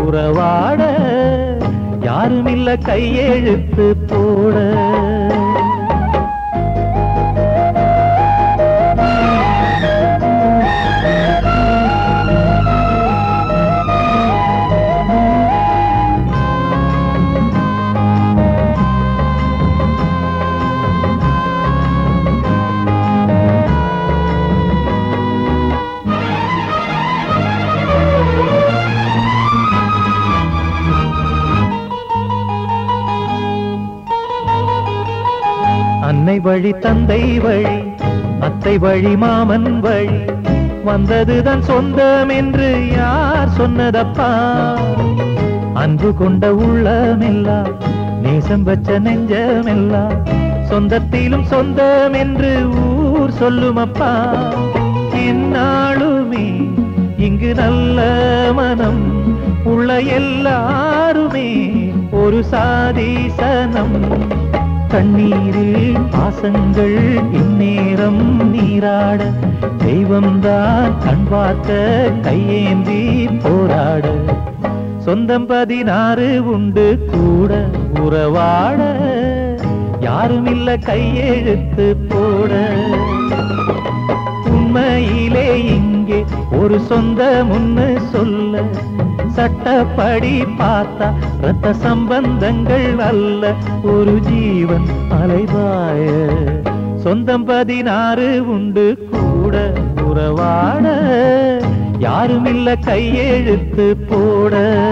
உறவாட யாருமில்ல கையெழுத்து போட அன்னை வழி தந்தை வழி அத்தை வழி மாமன் வழி வந்ததுதான் சொந்தம் என்று யார் சொன்னதப்பா அன்பு கொண்ட உள்ளமெல்லாம் நேசம் வச்ச நெஞ்சமெல்லாம் சொந்தத்திலும் சொந்தம் என்று ஊர் சொல்லுமப்பா இந்நாளுமே இங்கு நல்ல மனம் உள்ள எல்லாருமே ஒரு சாதீசனம் கண்ணீரில் பாசங்கள் இந்நேரம் நீராட தெய்வம்தான் கண் பார்க்க கையேந்தி போராட சொந்தம் பதினாறு உண்டு கூட உறவாட யாருமில்ல கையெழுத்து போட உண்மையிலே இங்கே ஒரு சொந்த முன்னு சொல்ல சட்டப்படி பார்த்தா ரத்த சம்பந்தங்கள் அல்ல ஒரு ஜீவன் அலைவாய சொந்தம் பதினாறு உண்டு கூட உறவாட யாருமில்ல கையெழுத்து போட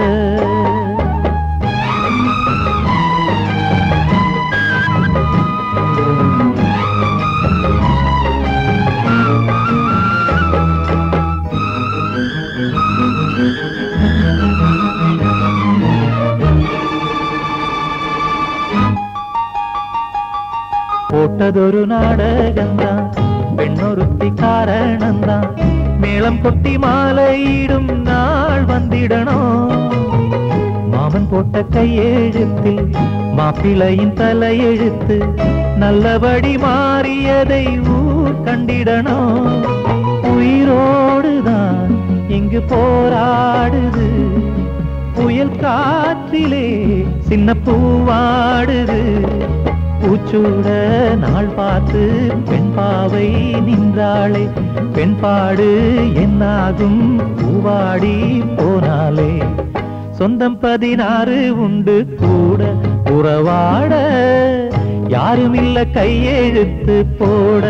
போட்டதொரு நாடகம்தான் பெண்ணொருத்தி காரணம்தான் மேளம் கொட்டி மாலையிடும் நாள் வந்திடணும் மாமன் போட்ட கையெழுத்தில் மாப்பிள்ளையின் தலையெழுத்து நல்லபடி மாறியதை ஊர் கண்டிடணும் உயிரோடுதான் இங்கு போராடுது புயல் காற்றிலே சின்ன பூவாடுது பூச்சூட நாள் பார்த்து பெண் பாவை நின்றாளே பெண் பாடு என்னாகும் பூவாடி போனாலே சொந்தம் பதினாறு உண்டு கூட உறவாட யாருமில்ல கையெழுத்து போட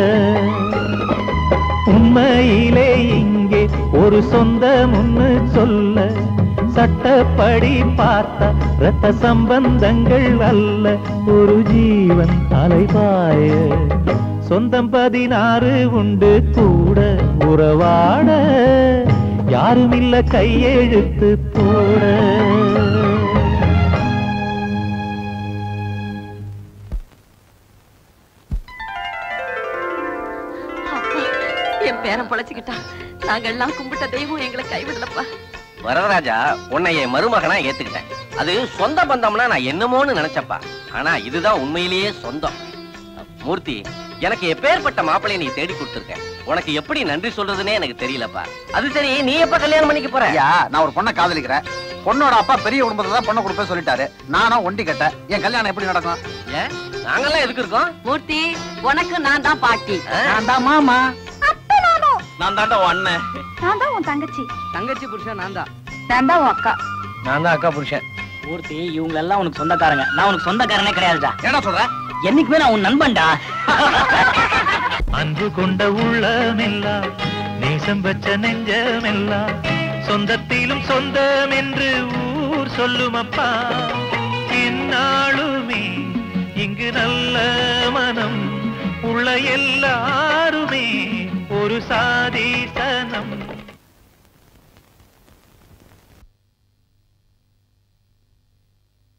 உண்மையிலே இங்கே ஒரு சொந்த முன்னு சொல்ல சட்டப்படி பார்த்த ரத்த சம்பந்தங்கள் அல்ல ஒரு ஜீவன் அலைபாய சொந்தம் பதினாறு உண்டு கூட உறவாட யாருமில்ல கையெழுத்து போட அப்பா, என் பேரன் பொழைச்சுக்கிட்டான் நாங்க எல்லாம் கும்பிட்ட தெய்வம் எங்களை கைவிடலப்பா வரதராஜா உன்னை என் மருமகனா ஏத்துக்கிட்டேன் அது சொந்த பந்தம்னா நான் என்னமோன்னு நினைச்சப்பா ஆனா இதுதான் உண்மையிலேயே சொந்தம் மூர்த்தி எனக்கு எப்பேற்பட்ட மாப்பிள்ளைய நீ தேடி கொடுத்திருக்க உனக்கு எப்படி நன்றி சொல்றதுன்னே எனக்கு தெரியலப்பா அது சரி நீ எப்ப கல்யாணம் பண்ணிக்க போற ஐயா நான் ஒரு பொண்ணை காதலிக்கிறேன் பொண்ணோட அப்பா பெரிய குடும்பத்துல தான் பொண்ணை கொடுப்பேன் சொல்லிட்டாரு நானும் ஒண்டி கட்ட என் கல்யாணம் எப்படி நடக்கும் ஏன் நாங்கெல்லாம் எதுக்கு இருக்கோம் மூர்த்தி உனக்கு நான் தான் பாட்டி நான் தான் மாமா நான் தாண்டா அண்ணன் நான் தான் உன் தங்கச்சி தங்கச்சி புருஷன் நான் தான் நான் தான் உன் அக்கா நான் தான் அக்கா புருஷன் மூர்த்தி இவங்க எல்லாம் உனக்கு சொந்தக்காரங்க நான் உனக்கு சொந்தக்காரனே கிடையாதுடா என்ன சொல்ற என்னைக்குமே நான் உன் நண்பன்டா அன்பு கொண்ட உள்ளமெல்லாம் நேசம் வச்ச நெஞ்சமெல்லாம் சொந்தத்திலும் சொந்தம் என்று ஊர் சொல்லுமப்பா இந்நாளுமே இங்கு நல்ல மனம் உள்ள எல்லாருமே ஒரு சாதீசனம்